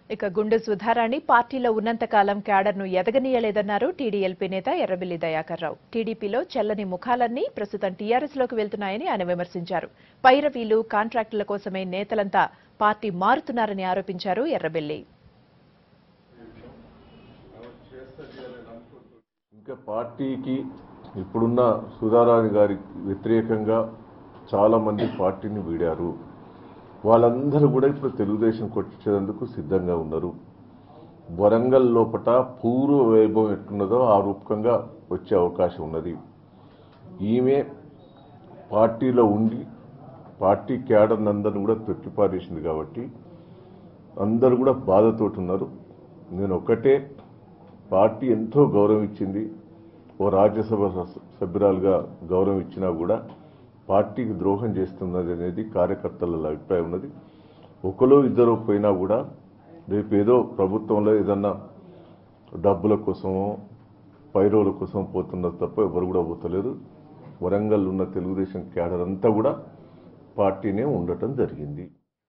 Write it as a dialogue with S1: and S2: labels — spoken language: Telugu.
S1: ఇక గుండు సుధారాణి పార్టీలో ఉన్నంతకాలం క్యాడర్ను ఎదగనీయలేదన్నారు టీడీఎల్పీ నేత ఎర్రబెల్లి దయాకర్ రావు టీడీపీలో చెల్లని ముఖాలన్నీ ప్రస్తుతం టీఆర్ఎస్లోకి వెళ్తున్నాయని ఆయన విమర్శించారు పైరవీలు కాంట్రాక్టుల కోసమే నేతలంతా పార్టీ మారుతున్నారని ఆరోపించారు ఎర్రబెల్లి
S2: ఇంకా పార్టీకి ఇప్పుడున్న సుధారాణి గారికి వ్యతిరేకంగా చాలా మంది పార్టీని వీడారు వాళ్ళందరూ కూడా ఇప్పుడు తెలుగుదేశం కొట్టించేందుకు సిద్ధంగా ఉన్నారు వరంగల్ లోపట పూర్వ వైభవం ఎట్లున్నదో ఆ రూపకంగా వచ్చే అవకాశం ఉన్నది ఈమె పార్టీలో ఉండి పార్టీ క్యాడర్ అందరిని కూడా తొక్కిపారేసింది కాబట్టి అందరూ కూడా బాధతోటి ఉన్నారు నేను ఒకటే పార్టీ ఎంతో గౌరవం ఇచ్చింది ఓ రాజ్యసభ స- సభ్యురాలుగా గౌరవం ఇచ్చినా కూడా పార్టీకి ద్రోహం చేస్తున్నది అనేది కార్యకర్తల అభిప్రాయం ఉన్నది ఒకలో ఇద్దరు పోయినా కూడా రేపు ఏదో ప్రభుత్వంలో ఏదన్నా డబ్బుల కోసమో పైరోల కోసం పోతున్నారు తప్ప ఎవరు కూడా పోతలేరు వరంగల్ ఉన్న తెలుగుదేశం క్యాడర్ అంతా కూడా పార్టీనే ఉండటం జరిగింది